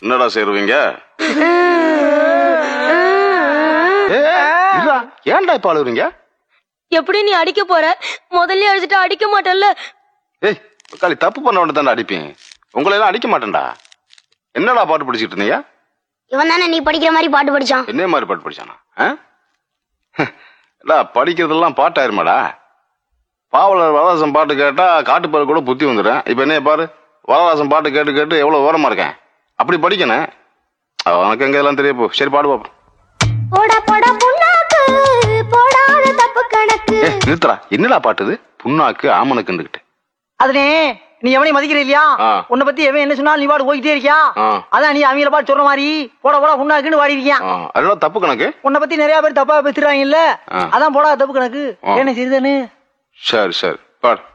என்னடா சேருவீங்க ஏன்டா இப்ப அழுகுறீங்க எப்படி நீ அடிக்க போற முதல்ல அடிச்சுட்டு அடிக்க மாட்டல்ல ஏய் காலி தப்பு பண்ண உடனே தானே அடிப்பேன் உங்களை எல்லாம் அடிக்க மாட்டேன்டா என்னடா பாட்டு படிச்சிட்டு இருந்தீங்க இவன் தானே நீ படிக்கிற மாதிரி பாட்டு படிச்சான் என்ன மாதிரி பாட்டு படிச்சானா ஆ? இல்ல படிக்கிறதெல்லாம் பாட்டாயிருமாடா பாவலர் வரதாசன் பாட்டு கேட்டா காட்டுப்பாரு கூட புத்தி வந்துடும் இப்ப என்ன பாரு வரதாசன் பாட்டு கேட்டு கேட்டு எவ்வளவு ஓரமா இருக்கேன் அப்படி படிக்கணும் உனக்கு எங்க இதெல்லாம் தெரிய போ சரி பாடு பாப்போம் போடா போடா புண்ணாக்கு போடாத தப்பு கணக்கு ஏ நிறுத்தடா என்னடா பாட்டு இது புண்ணாக்கு ஆமனுக்குண்டுகிட்டு அதுனே நீ எவனையும் மதிக்கிற இல்லையா ஆ. உன்னை பத்தி எவன் என்ன சொன்னாலும் நீ பாடு போய்கிட்டே இருக்கியா ஆ. அதான் நீ அவங்கள பாட்டு சொல்ற மாதிரி போட போட உன்னாக்குன்னு வாடி இருக்கியா ஆ, அதெல்லாம் தப்பு கணக்கு உன்னை பத்தி நிறைய பேர் தப்பா பேசுறாங்க இல்ல ஆ. அதான் போடா தப்பு கணக்கு ஆ. என்ன சிறிதனு சரி சரி பாடு